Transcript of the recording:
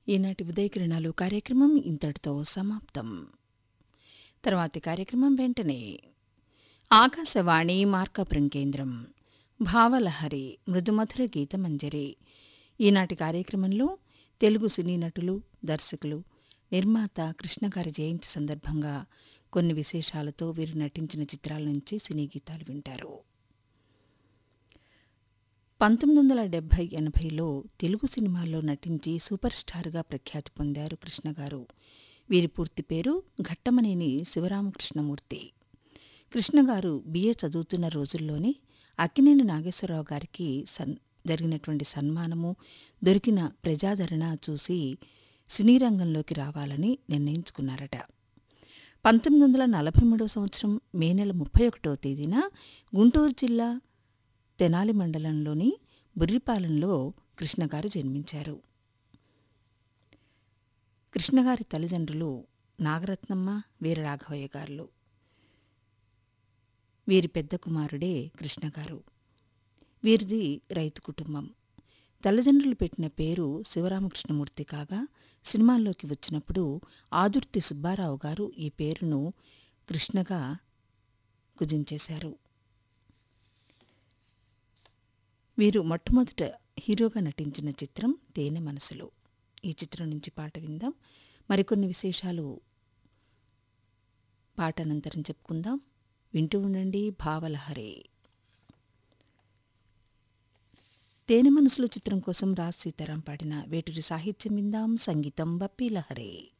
ఈనాటి ఉదయకిరణాలు కార్యక్రమం ఇంతటితో సమాప్తం తర్వాతి కార్యక్రమం వెంటనే ఆకాశవాణి మార్కాపురం కేంద్రం భావలహరి మృదుమధుర గీతమంజరి ఈనాటి కార్యక్రమంలో తెలుగు సినీ నటులు దర్శకులు నిర్మాత కృష్ణగారి జయంతి సందర్భంగా కొన్ని విశేషాలతో వీరు నటించిన చిత్రాల నుంచి సినీ గీతాలు వింటారు పంతొమ్మిది వందల డెబ్బై ఎనభైలో తెలుగు సినిమాల్లో నటించి సూపర్ స్టార్గా ప్రఖ్యాతి పొందారు కృష్ణగారు వీరి పూర్తి పేరు ఘట్టమనేని శివరామకృష్ణమూర్తి కృష్ణగారు బిఏ చదువుతున్న రోజుల్లోనే అక్కినేని నాగేశ్వరరావు గారికి సన్ జరిగినటువంటి సన్మానము దొరికిన ప్రజాదరణ చూసి సినీ రంగంలోకి రావాలని నిర్ణయించుకున్నారట పంతొమ్మిది వందల నలభై మూడవ సంవత్సరం మే నెల ముప్పై ఒకటో తేదీన గుంటూరు జిల్లా తెనాలి మండలంలోని బుర్రిపాలెంలో కృష్ణగారు జన్మించారు కృష్ణగారి తల్లిదండ్రులు నాగరత్నమ్మ వీరరాఘవయ్య గారులు వీరి పెద్ద కుమారుడే కృష్ణగారు వీరిది రైతు కుటుంబం తల్లిదండ్రులు పెట్టిన పేరు శివరామకృష్ణమూర్తి కాగా సినిమాల్లోకి వచ్చినప్పుడు ఆదుర్తి సుబ్బారావు గారు ఈ పేరును కృష్ణగా కుదించేశారు వీరు మొట్టమొదట హీరోగా నటించిన చిత్రం తేనె మనసులో ఈ చిత్రం నుంచి పాట విందాం మరికొన్ని విశేషాలు పాట అనంతరం చెప్పుకుందాం వింటూ ఉండండి భావలహరే తేనె మనసులో చిత్రం కోసం రాజ్ సీతారాం పాడిన వేటూరి సాహిత్యం విందాం సంగీతం బప్పీ లహరే